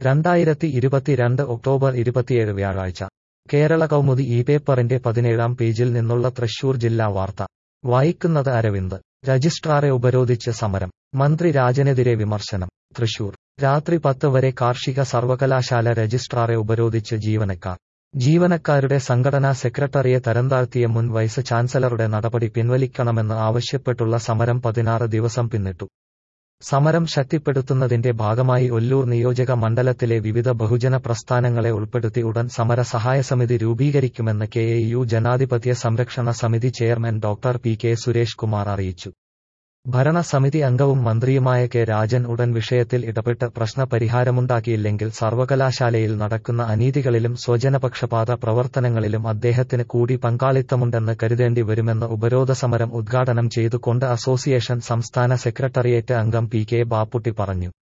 രണ്ടായിരത്തി ഇരുപത്തിരണ്ട് ഒക്ടോബർ ഇരുപത്തിയേഴ് വ്യാഴാഴ്ച കേരള കൗമുദി ഈ പേപ്പറിന്റെ പതിനേഴാം പേജിൽ നിന്നുള്ള തൃശൂർ ജില്ലാ വാർത്ത വായിക്കുന്നത് അരവിന്ദ് രജിസ്ട്രാറെ ഉപരോധിച്ച് സമരം മന്ത്രി രാജനെതിരെ വിമർശനം തൃശൂർ രാത്രി പത്ത് വരെ കാർഷിക സർവകലാശാല രജിസ്ട്രാറെ ഉപരോധിച്ച് ജീവനക്കാർ ജീവനക്കാരുടെ സംഘടനാ സെക്രട്ടറിയെ തരംതാഴ്ത്തിയ മുൻ വൈസ് ചാൻസലറുടെ നടപടി പിൻവലിക്കണമെന്ന് ആവശ്യപ്പെട്ടുള്ള സമരം പതിനാറ് ദിവസം പിന്നിട്ടു സമരം ശക്തിപ്പെടുത്തുന്നതിന്റെ ഭാഗമായി ഒല്ലൂർ നിയോജക മണ്ഡലത്തിലെ വിവിധ ബഹുജന പ്രസ്ഥാനങ്ങളെ ഉൾപ്പെടുത്തി ഉടൻ സമര സഹായസമിതി രൂപീകരിക്കുമെന്ന് കെ എ യു ജനാധിപത്യ സംരക്ഷണ സമിതി chairman doctor P K Suresh Kumar അറിയിച്ചു ഭരണസമിതി അംഗവും മന്ത്രിയുമായ കെ രാജൻ ഉടൻ വിഷയത്തിൽ ഇടപെട്ട് പ്രശ്ന പരിഹാരമുണ്ടാക്കിയില്ലെങ്കിൽ സർവകലാശാലയിൽ നടക്കുന്ന അനീതികളിലും സ്വജനപക്ഷപാത പ്രവർത്തനങ്ങളിലും അദ്ദേഹത്തിന് കൂടി പങ്കാളിത്തമുണ്ടെന്ന് കരുതേണ്ടി വരുമെന്ന് ഉപരോധ സമരം ഉദ്ഘാടനം ചെയ്തുകൊണ്ട് അസോസിയേഷൻ സംസ്ഥാന സെക്രട്ടറിയേറ്റ് അംഗം പി കെ ബാപ്പുട്ടി പറഞ്ഞു